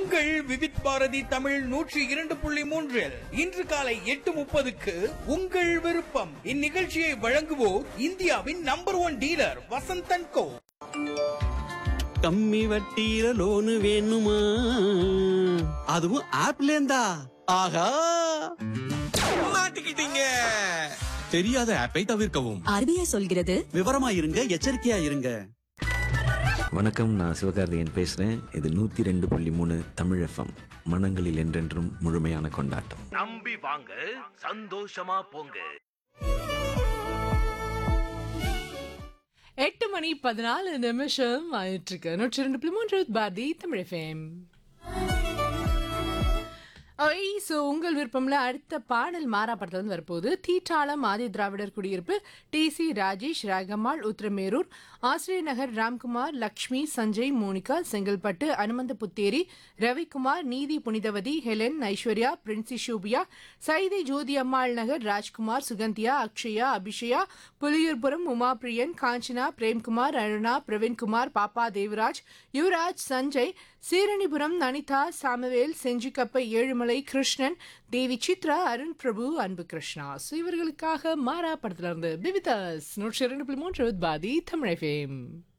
உங்கள் விவித் பாரதி தமிழ் நூற்றி இரண்டு புள்ளி மூன்றில் இன்று காலை எட்டு முப்பதுக்கு உங்கள் விருப்பம் இந்நிகழ்ச்சியை வழங்குவோர் இந்தியாவின் number one dealer Vasanthan co கம்மி வட்டியில லோனு வேணுமா அதுவும் ஆப்ல இருந்தா ஆஹா மாட்டிக்கிட்டீங்க தெரியாத ஆப்பை தவிர்க்கவும் ஆர்பிஐ சொல்கிறது விவரமா இருங்க எச்சரிக்கையா இருங்க வணக்கம் நான் சிவகார்த்திகேயன் பேசுறேன் இது நூத்தி ரெண்டு புள்ளி மூணு தமிழ் எஃப்எம் மனங்களில் என்றென்றும் முழுமையான கொண்டாட்டம் நம்பி வாங்க சந்தோஷமா போங்க எட்டு மணி பதினாலு நிமிஷம் ஆயிட்டு இருக்கு நூற்றி ரெண்டு புள்ளி மூன்று பாரதி தமிழ் ஃபேம் ஐ ஸோ உங்கள் விருப்பம்ல அடுத்த பாடல் மாறா படத்துல இருந்து வரப்போகுது தீட்டாளம் ஆதி திராவிடர் குடியிருப்பு T C Rajesh Ragammal Uthiramerur Asiriyar Nagar Ramkumar Lakshmi Sanjay Monika Chengalpattu Anumantha Putheri Ravikumar Neethi Punithavathi Helen Aishwarya Princy Shubiya Saidai Jothi Ammal Nagar Rajkumar Suganthiya Akshaya Abishaya Puliyurpuram Uma Priyan Kanchana Premkumar Aruna Praveenkumar Pappa Devaraj Yuvaraj Sanjay Seeranipuram Anitha Samuel செஞ்சிக்கப்ப ஏழுமலை கிருஷ்ணன் தேவி சித்ரா அருண் பிரபு அன்பு கிருஷ்ணா ஸோ இவர்களுக்காக மாறா படத்துல இருந்து பிவிதாஸ் நூற்றி இரண்டு புள்ளி மூன்று பாதி தமிழ் ஃபேம்